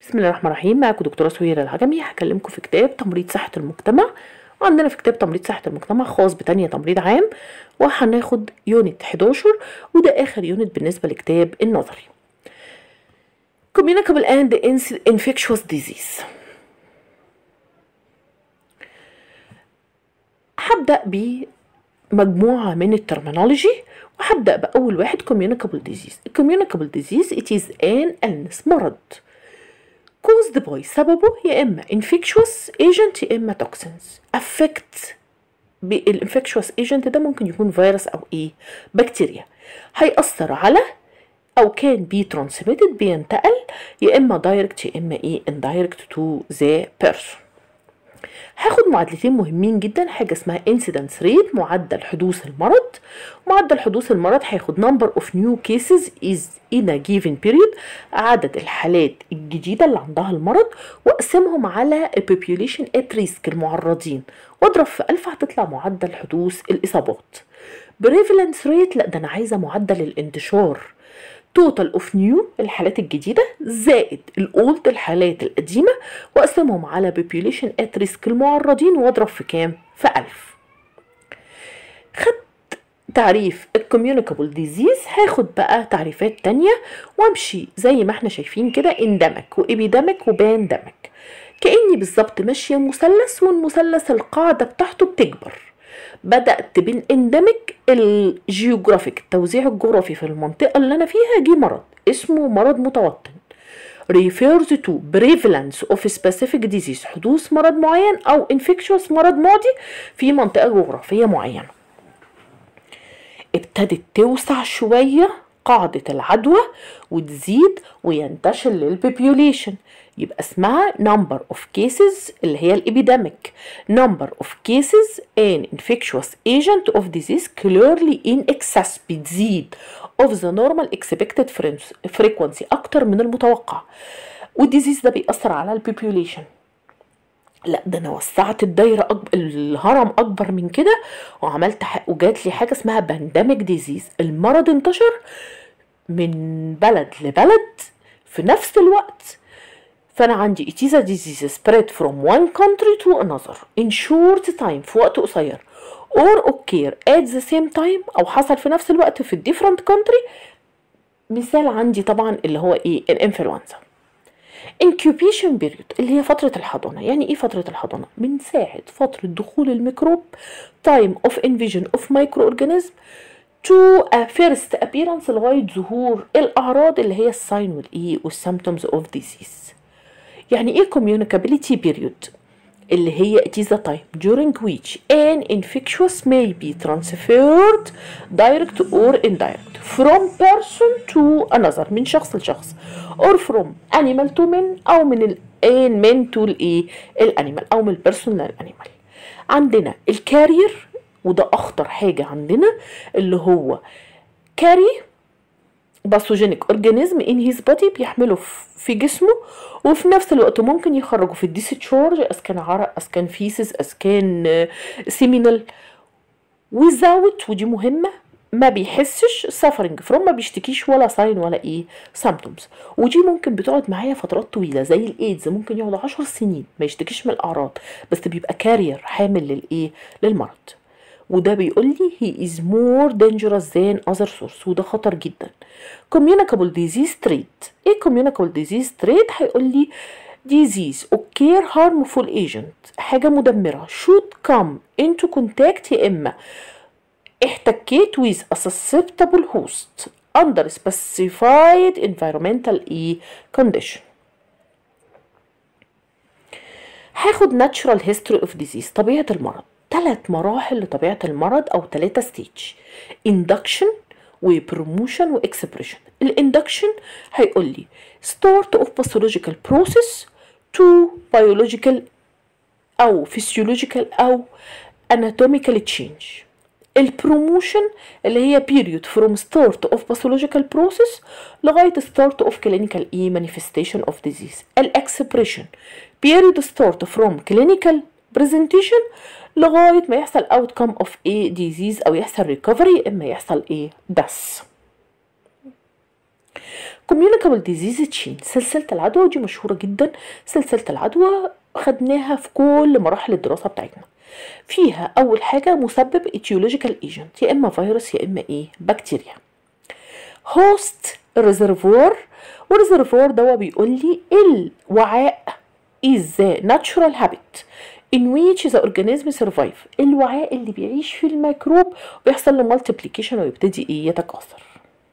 بسم الله الرحمن الرحيم معاكم دكتورة سهيرة الهجمي هكلمكم في كتاب تمريض صحة المجتمع وعندنا في كتاب تمريض صحة المجتمع خاص بتانية تمريض عام وهناخد يونت 11 وده آخر يونت بالنسبة لكتاب النظري Communicable and Infectious Disease هبدأ بمجموعة من الترمينولوجي وهبدأ بأول واحد communicable disease communicable disease it is an illness مرض caused by سببه يا إما infectious agent يا إما toxins affect بالinfectious agent ده ممكن يكون فيروس أو إيه بكتيريا هيأثر على أو كان بي transmitted بينتقل يا إما direct يا إما إيه indirect to the person هاخد معادلتين مهمين جدا حاجة اسمها incidence rate معدل حدوث المرض معدل حدوث المرض هياخد number of new cases is in a given period عدد الحالات الجديدة اللي عندها المرض واقسمهم على population at risk المعرضين واضرب في ألف هتطلع معدل حدوث الإصابات prevalence rate لا ده أنا عايزة معدل الانتشار توتال اوف نيو الحالات الجديدة زائد الاولد الحالات القديمة واقسمهم على population at risk المعرضين واضرب في كام؟ في ألف خدت تعريف الكوميونيكابل ديزيز هاخد بقى تعريفات تانية وامشي زي ما احنا شايفين كده اندمك وابيدمك وباندمك كأني بالظبط ماشية مثلث والمثلث القاعدة بتاعته بتكبر بدأت بالاندمج الجيوغرافيك التوزيع الجغرافي في المنطقة اللي أنا فيها جه مرض اسمه مرض متوطن refers to prevalence of specific disease حدوث مرض معين أو infectious مرض معدي في منطقة جغرافية معينة ابتدت توسع شوية قاعدة العدوى وتزيد وينتشر للبوبيوليشن يبقى اسمها number of cases اللي هي الابيديميك number of cases an infectious agent of disease clearly in excess بتزيد of the normal expected frequency اكتر من المتوقع والديزيز ده بيأثر على البوبيوليشن لا ده انا وسعت الدايره أكبر الهرم اكبر من كده وعملت ح... وجات لي حاجه اسمها بانديميك ديزيز المرض انتشر من بلد لبلد في نفس الوقت فانا عندي it is a disease spread from one country to another in short time في وقت قصير or occur at the same time او حصل في نفس الوقت في different country مثال عندي طبعا اللي هو ايه الانفلونزا incubation period اللي هي فترة الحضانة يعني ايه فترة الحضانة من ساعة فترة دخول الميكروب time of invasion of microorganism to a first appearance لغاية ظهور الأعراض اللي هي الساين والإيه والsymptoms of disease يعني ايه communicability period اللي هي it is a time during which an infectious may be transferred direct or indirect from person to another من شخص لشخص or from animal to man أو من ال man to الايه الانيمال أو من البيرسون للانيمال عندنا الكارير وده أخطر حاجة عندنا اللي هو كاري باثوجينيك اورجانيزم ان هيز بودي بيحمله في جسمه وفي نفس الوقت ممكن يخرجه في الديسشارج از كان عرق از كان فيسز از كان سيمينال without ودي مهمه ما بيحسش suffering from ما بيشتكيش ولا ساين ولا ايه symptoms ودي ممكن بتقعد معايا فترات طويله زي الايدز ممكن يقعد عشر سنين ما يشتكيش من الاعراض بس بيبقى كارير حامل للايه للمرض وده بيقول لي he is more dangerous than other source وده خطر جدا communicable disease trait ايه communicable disease trait هيقول لي disease occur harmful agent حاجة مدمرة should come into contact يا إما احتكيت with a susceptible host under specified environmental e condition هاخد natural history of disease طبيعة المرض ثلاث مراحل لطبيعة المرض أو ثلاثة ستيج induction وبروموشن واكسبريشن الاندكشن هيقول لي start of pathological process to biological أو physiological أو anatomical change البروموشن اللي هي period from start of pathological process لغاية start of clinical e manifestation of disease الاكسبريشن period start from clinical presentation لغاية ما يحصل outcome of a disease أو يحصل recovery إما يحصل إيه death communicable disease chain سلسلة العدوى ودي مشهورة جدا سلسلة العدوى خدناها في كل مراحل الدراسة بتاعتنا فيها أول حاجة مسبب etiological agent يا إما فيروس يا إما إيه بكتيريا host reservoir والريزرفوار ده بيقول لي الوعاء is the natural habit in which the organism survive الوعاء اللي بيعيش فيه الميكروب وبيحصل له multiplication ويبتدي ايه يتكاثر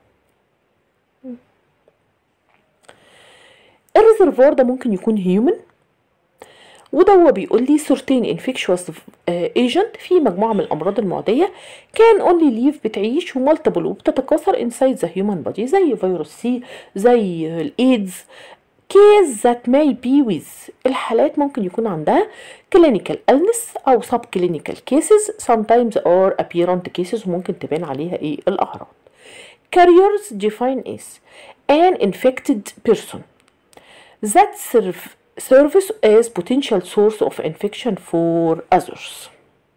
الريزرفوار ده ممكن يكون هيومن وده هو بيقول لي certain infectious agent في مجموعة من الأمراض المعدية كان only live بتعيش ومالتيبل وبتتكاثر inside the human body زي فيروس سي زي الإيدز case that may be with الحالات ممكن يكون عندها clinical illness أو subclinical cases sometimes or apparent cases وممكن تبان عليها إيه الأعراض carriers define as an infected person that serve service as potential source of infection for others.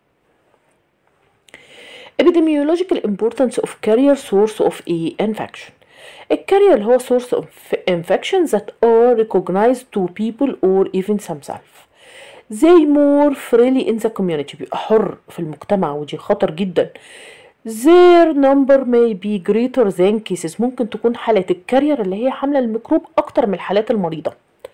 Epidemiological importance of carrier source of a infection. الكارير اللي هو source of infection that are recognized to people or even themselves. They more freely in the community بيبقى حر في المجتمع ودي خطر جدا. Their number may be greater than cases ممكن تكون حالات الكارير اللي هي حاملة الميكروب أكتر من الحالات المريضة.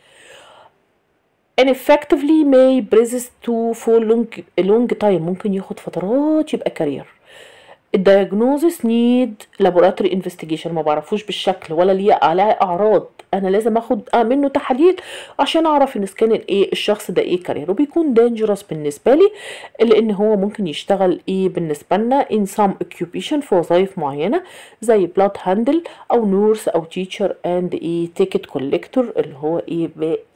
and effectively may persist to for long, long time ممكن ياخد فترات يبقى كارير الدياجنوزس نيد لابوراتوري انفستيجيشن ما بعرفوش بالشكل ولا ليه عليه اعراض انا لازم اخد منه تحاليل عشان اعرف ان كان ايه الشخص ده ايه كارير وبيكون دينجرس بالنسبه لي لان هو ممكن يشتغل ايه بالنسبه لنا in some occupation في وظائف معينه زي بلاد هاندل او نورس او تيتشر اند ايه تيكت كوليكتور اللي هو ايه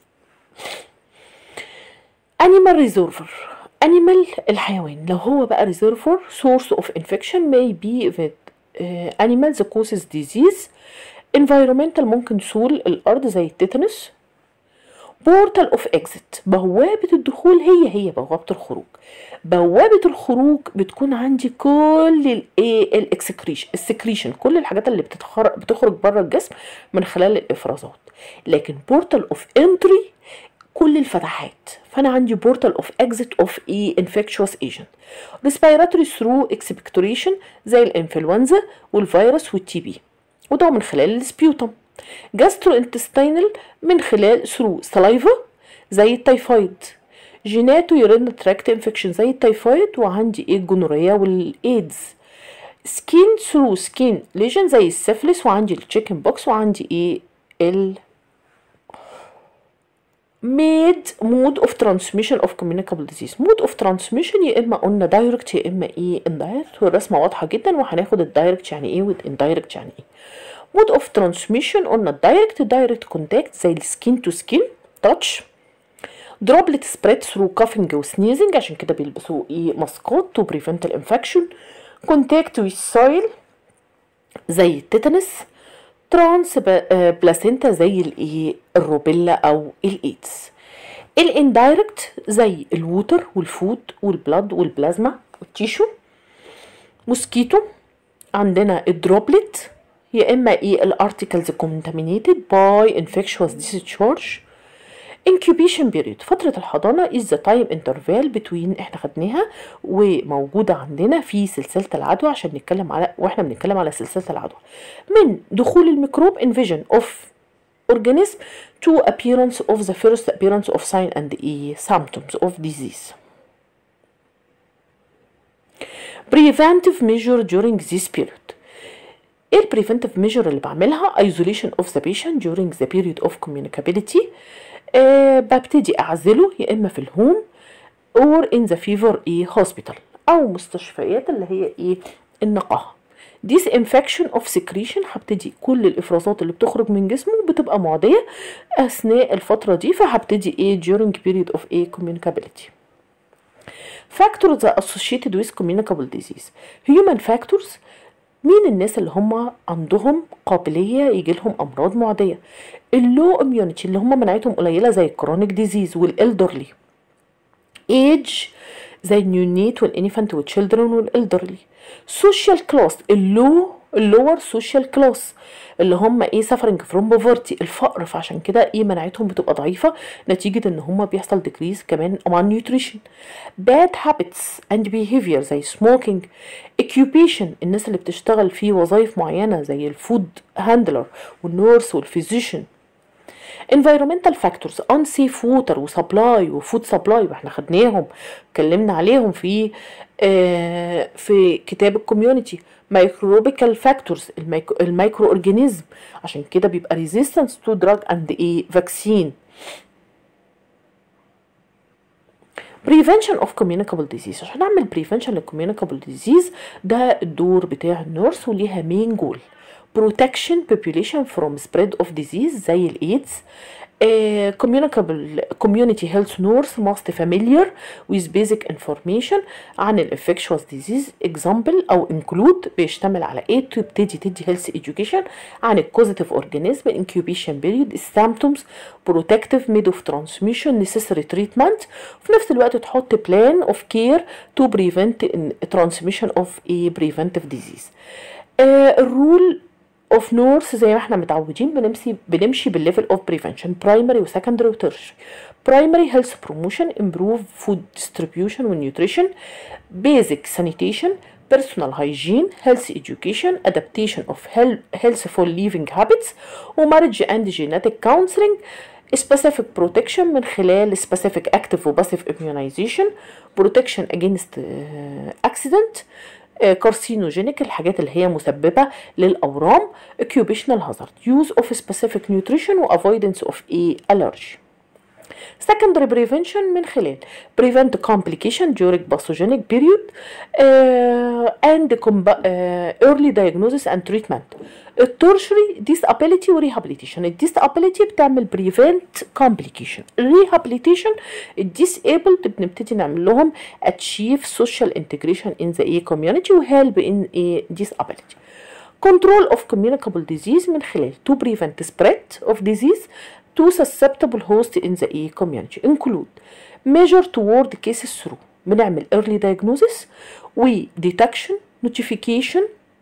animal reservoir animal الحيوان لو هو بقى reservoir source of infection may be with uh, animals causes disease environmental ممكن سول الأرض زي التيتانوس portal of exit بوابة الدخول هي هي بوابة الخروج بوابة الخروج بتكون عندي كل الايه الاكسكريشن السكريشن كل الحاجات اللي بتتخرج بتخرج بره الجسم من خلال الافرازات لكن بورتال اوف انتري كل الفتحات فانا عندي بورتال اوف اكزيت اوف اي انفكشوس ايجنت ريسبيراتوري ثرو اكسبكتوريشن زي الانفلونزا والفيروس والتي بي وده من خلال السبيوتم جاسترو انتستينال من خلال ثرو سلايفا زي التيفويد جيناتو يورين تراكت انفكشن زي التيفويد وعندي ايه الجونوريا والايدز سكين ثرو سكين ليجن زي السيفلس وعندي التشيكن بوكس وعندي ايه ال made mode of transmission of communicable disease mode of transmission يا اما قلنا direct يا اما ايه indirect والرسمه واضحه جدا وهناخد الدايركت يعني ايه والاندايركت يعني ايه mode of transmission قلنا الدايركت direct contact زي السكين تو سكين touch droplet spread through coughing و sneezing عشان كده بيلبسوا ايه ماسكات to prevent الانفكشن contact with soil زي التيتانس ترانس بلاسينتا زي الايه الروبيلا او الايدز الاندايركت زي الووتر والفود والبلاد والبلازما والتيشو موسكيتو عندنا الدروبلت يا اما ايه الارتكلز contaminated باي infectious discharge incubation period فترة الحضانة is the time interval between احنا خدناها وموجودة عندنا في سلسلة العدوى عشان نتكلم على واحنا بنتكلم على سلسلة العدوى من دخول الميكروب invasion of organism to appearance of the first appearance of sign and e symptoms of disease. Preventive measure during this period. ايه البريفنتيف ميجر اللي بعملها isolation of the patient during the period of communicability أه ببتدي اعزله يا اما في الهوم or in the fever ايه hospital او مستشفيات اللي هي ايه النقاهه disinfection of secretion هبتدي كل الافرازات اللي بتخرج من جسمه بتبقى معديه اثناء الفتره دي فهبتدي ايه during period of ايه communicability factors associated with communicable disease human factors مين الناس اللي هم عندهم قابلية يجي لهم أمراض معدية اللو اميونيتي اللي هم مناعتهم قليلة زي الكرونيك ديزيز والإلدرلي ايج زي النيونيت والانفانت والتشيلدرن والإلدرلي سوشيال كلاس اللو اللور سوشيال كلاس اللي هم ايه suffering from poverty الفقر فعشان كده ايه مناعتهم بتبقى ضعيفه نتيجه ان هم بيحصل decrease كمان malnutrition bad habits and behavior زي smoking occupation الناس اللي بتشتغل في وظائف معينه زي الفود هاندلر والنورس والفيزيشن environmental factors unsafe water وسبلاي وفود سبلاي واحنا خدناهم اتكلمنا عليهم في آه في كتاب الكوميونتي microbial factors الميكرو, الميكرو اورجانيزم عشان كده بيبقى resistance to drug and a vaccine prevention of communicable disease عشان اعمل prevention للcommunicable disease ده الدور بتاع النورس وليها مين جول protection population from spread of disease زي الايدز uh, communicable community health nurse must familiar with basic information عن ال infectious disease example او include بيشتمل على ايه تبتدي تدي health education عن ال causative organism incubation period symptoms protective mode of transmission necessary treatment وفي نفس الوقت تحط plan of care to prevent transmission of a preventive disease الرول اوف نورث زي ما احنا متعودين بنمشي بنمشي بالليفل اوف بريفنشن برايمري وسكندري وترشري برايمري هيلث بروموشن امبروف فود ديستريبيوشن والنيوتريشن بيزك سانيتيشن personal hygiene health education adaptation of healthful living habits ومارج and genetic counseling specific protection من خلال specific active و passive immunization protection against uh, accident كارسينوجينيك الحاجات اللي هي مسببة للأورام occupational hazard use of specific nutrition و avoidance of a allergy secondary prevention من خلال prevent complication during pathogenic period uh, and uh, early diagnosis and treatment الترشري disability و rehabilitation الديسابيليتي بتعمل prevent complication rehabilitation الديسابلد بنبتدي نعمل لهم achieve social integration in the a community و help in a disability control of communicable disease من خلال to prevent spread of disease to susceptible host in the A community include measure toward cases through بنعمل early diagnosis و detection notification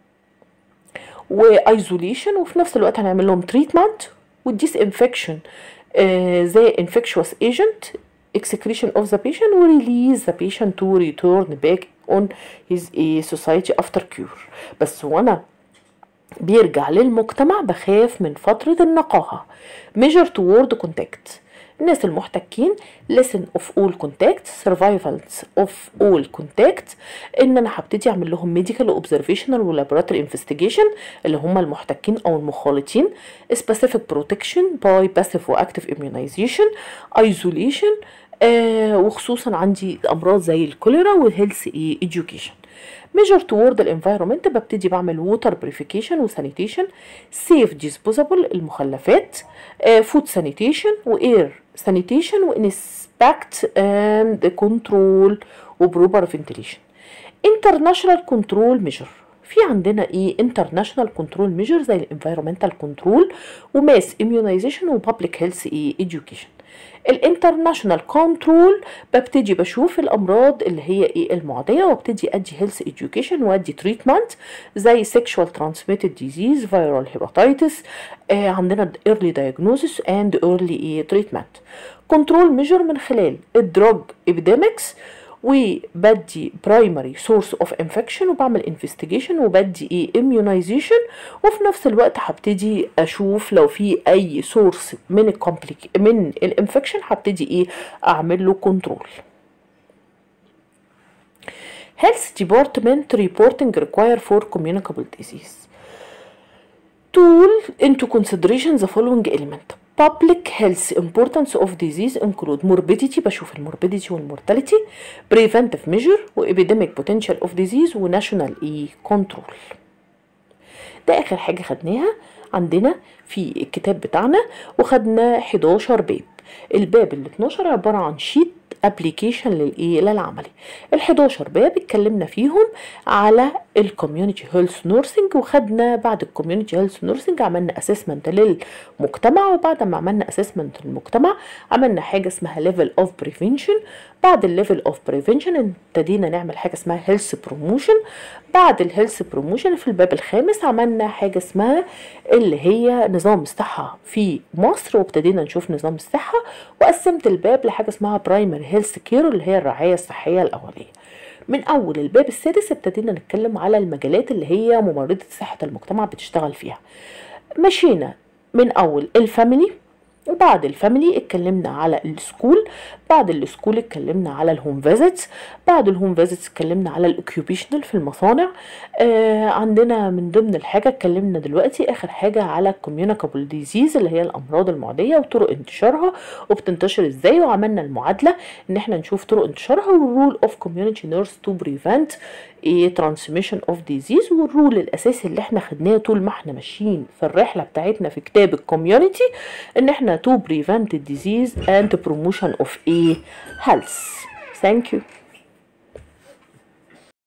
و isolation وفي نفس الوقت هنعمل لهم treatment و disinfection uh, زي infectious agent excretion of the patient و release the patient to return back on his a society after cure بس وانا بيرجع للمجتمع بخاف من فترة النقاهة measure toward contact الناس المحتكين listen of all contact survivals of all contact ان انا هبتدي اعمل لهم medical observational و laboratory investigation اللي هم المحتكين او المخالطين specific protection by passive و active immunization isolation آه وخصوصا عندي امراض زي الكوليرا والهيلث education measure toward الانفايرمنت ببتدي بعمل ووتر بريفيكيشن وسانيتيشن سيف ديسبوزابل المخلفات فود سانيتيشن واير سانيتيشن وانسبكت اند كنترول وبروبر فنتيليشن انترناشونال كنترول ميجر في عندنا ايه انترناشونال كنترول ميجر زي الانفايرمنتال كنترول وماس اميونايزيشن وبابليك هيلث ايه education الانترناشونال كنترول ببتدي بشوف الامراض اللي هي ايه المعديه وابتدي ادي هيلث education وادي تريتمنت زي sexual transmitted disease viral hepatitis آه عندنا early diagnosis and early ايه treatment كنترول ميجر من خلال الدروج epidemics وبدي برايمري سورس اوف انفكشن وبعمل انفستيجيشن وبدي ايه اميونايزيشن وفي نفس الوقت هبتدي اشوف لو في اي سورس من الكومبليك من الانفكشن هبتدي ايه اعمل له كنترول Health Department reporting require for communicable disease. Tool into consideration the following element. Public health importance of disease include morbidity بشوف الموربيديتي والمورتاليتي preventive measure و epidemic potential of disease و national e control ده اخر حاجة خدناها عندنا في الكتاب بتاعنا وخدنا 11 باب الباب ال 12 عبارة عن شيت ابلكيشن للايه للعملي ال11 باب اتكلمنا فيهم على الكوميونتي هيلث نورسنج وخدنا بعد الكوميونتي هيلث نورسنج عملنا اسسمنت للمجتمع وبعد ما عملنا اسسمنت للمجتمع عملنا حاجه اسمها ليفل اوف بريفنشن بعد الليفل اوف بريفنشن ابتدينا نعمل حاجه اسمها هيلث بروموشن بعد الهيلث بروموشن في الباب الخامس عملنا حاجه اسمها اللي هي نظام الصحه في مصر وابتدينا نشوف نظام الصحه وقسمت الباب لحاجه اسمها برايمري هيلث كير اللي هي الرعايه الصحيه الاوليه من اول الباب السادس ابتدينا نتكلم على المجالات اللي هي ممرضه صحه المجتمع بتشتغل فيها مشينا من اول الفاميلي وبعد الفاميلي اتكلمنا على السكول بعد السكول اتكلمنا على الهوم فيزيتس بعد الهوم فيزيتس اتكلمنا على الاوكيوبيشنال في المصانع آه عندنا من ضمن الحاجه اتكلمنا دلوقتي اخر حاجه على الكوميونيكابل ديزيز اللي هي الامراض المعديه وطرق انتشارها وبتنتشر ازاي وعملنا المعادله ان احنا نشوف طرق انتشارها والرول اوف كوميونتي نيرس تو بريفنت ايه ترانسميشن اوف ديزيز والرول الاساسي اللي احنا خدناه طول ما احنا ماشيين في الرحله بتاعتنا في كتاب الكوميونتي ان احنا to prevent disease and promotion of a health thank you